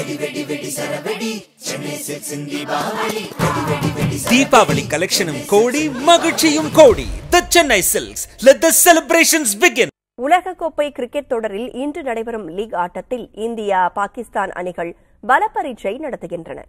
தீபாவளி கலெக்ஷனும் கோடி மகிழ்ச்சியும் கோடி the Chennai silks let the celebrations begin உலகக்கோப்பை கிரிக்கெட் தொடரில் இன்று நடைபெறும் லீக் ஆட்டத்தில் இந்தியா பாகிஸ்தான் அணிகள் பலப்பரீட்சை நடத்துகின்றன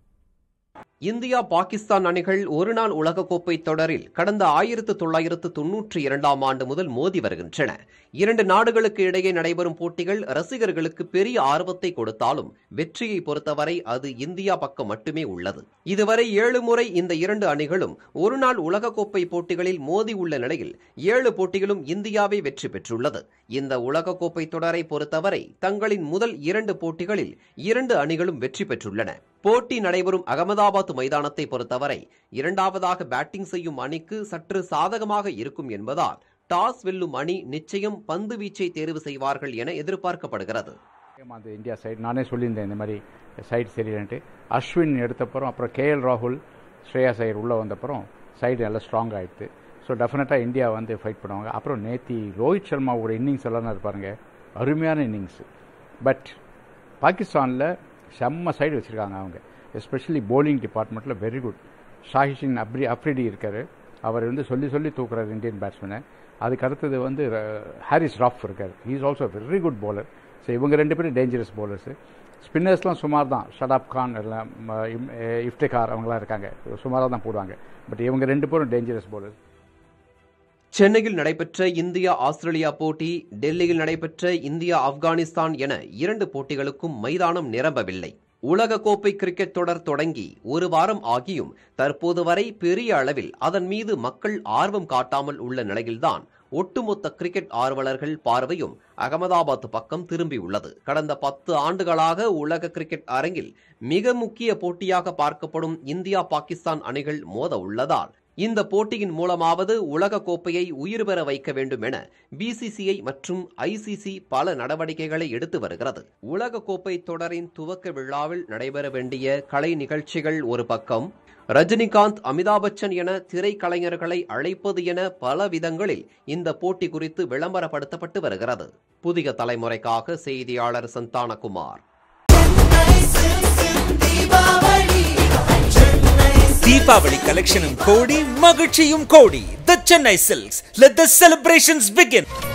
இந்தியா பாகிஸ்தான் அணிகள் ஒருநாள் உலகக்கோப்பை தொடரில் கடந்த ஆயிரத்து தொள்ளாயிரத்து தொன்னூற்றி இரண்டாம் ஆண்டு முதல் மோதி வருகின்றன இரண்டு நாடுகளுக்கு இடையே நடைபெறும் போட்டிகள் ரசிகர்களுக்கு பெரிய ஆர்வத்தை கொடுத்தாலும் வெற்றியை பொறுத்தவரை அது இந்தியா பக்கம் மட்டுமே உள்ளது இதுவரை ஏழு முறை இந்த இரண்டு அணிகளும் ஒருநாள் உலகக்கோப்பை போட்டிகளில் மோதி உள்ள நிலையில் ஏழு போட்டிகளும் இந்தியாவே வெற்றி பெற்றுள்ளது இந்த உலகக்கோப்பை தொடரை பொறுத்தவரை தங்களின் முதல் இரண்டு போட்டிகளில் இரண்டு அணிகளும் வெற்றி பெற்றுள்ளன போட்டி நடைபெறும் அகமதாபாத் மைதானத்தை பொறுத்தவரை இரண்டாவதாக பேட்டிங் செய்யும் அணிக்கு சற்று சாதகமாக இருக்கும் என்பதால் டாஸ் வெல்லும் அணி நிச்சயம் பந்து வீச்சை தேர்வு செய்வார்கள் என எதிர்பார்க்கப்படுகிறது அந்த இந்தியா சைடு நானே சொல்லியிருந்தேன் இந்த மாதிரி சைடு சரியில்லைன்ட்டு அஸ்வின் எடுத்தப்புறம் அப்புறம் கேஎல் ராகுல் ஸ்ரேயா சையர் உள்ளே வந்தப்புறம் சைடு நல்லா ஸ்ட்ராங் ஆயிடுது ஸோ டெஃபினட்டாக இந்தியா வந்து ஃபைட் பண்ணுவாங்க அப்புறம் நேத்தி ரோஹித் சர்மாவோட இன்னிங்ஸ் எல்லாம் இருப்பாருங்க அருமையான இன்னிங்ஸ் பட் பாகிஸ்தானில் செம்ம சைடு வச்சுருக்காங்க அவங்க எஸ்பெஷலி bowling டிபார்ட்மெண்ட்டில் வெரி குட் ஷாஹிஷின் அப்ரி அப்ரிடி இருக்கார் அவர் வந்து சொல்லி சொல்லி தூக்குறாரு இந்தியன் பேட்ஸ்மேனை அதுக்கு அடுத்தது வந்து ர- ஹாரிஸ் ராஃப் இருக்கார் is also very good bowler so இவங்க ரெண்டு பேரும் டேஞ்சரஸ் bowlers ஸ்பின்னர்ஸ்லாம் சுமார் தான் ஷடாப் கான் எல்லாம் ம, இம்- எ, இஃப்டிகார் அவங்களாம் இருக்காங்க சுமாராக தான் போடுவாங்க பட் இவங்க ரெண்டு பேரும் டேஞ்சரஸ் bowlers சென்னையில் நடைபெற்ற இந்தியா ஆஸ்திரேலியா போட்டி டெல்லியில் நடைபெற்ற இந்தியா ஆப்கானிஸ்தான் என இரண்டு போட்டிகளுக்கும் மைதானம் நிரம்பவில்லை உலகக்கோப்பை கிரிக்கெட் தொடர் தொடங்கி ஒரு வாரம் ஆகியும் தற்போது வரை பெரிய அளவில் அதன் மீது மக்கள் ஆர்வம் காட்டாமல் உள்ள நிலையில்தான் ஒட்டுமொத்த கிரிக்கெட் ஆர்வலர்கள் பார்வையும் அகமதாபாத் பக்கம் திரும்பியுள்ளது கடந்த பத்து ஆண்டுகளாக உலக கிரிக்கெட் அரங்கில் மிக முக்கிய போட்டியாக பார்க்கப்படும் இந்தியா பாகிஸ்தான் அணிகள் மோத உள்ளதால் இந்த போட்டியின் மூலமாவது உலக கோப்பையை உயிர் பெற வைக்க வேண்டும் என பிசிசிஐ மற்றும் ஐசிசி பல நடவடிக்கைகளை எடுத்து வருகிறது உலக கோப்பை தொடரின் துவக்க விழாவில் நடைபெற வேண்டிய கலை நிகழ்ச்சிகள் ஒரு பக்கம் ரஜினிகாந்த் அமிதாப் பச்சன் என திரைக்கலைஞர்களை அழைப்பது என பல விதங்களில் இந்த போட்டி குறித்து விளம்பரப்படுத்தப்பட்டு வருகிறது புதிய தலைமுறைக்காக செய்தியாளர் சந்தானகுமார் தீபாவளி கலெக்ஷனும் கோடி மகிழ்ச்சியும் கோடி the Chennai silks let the celebrations begin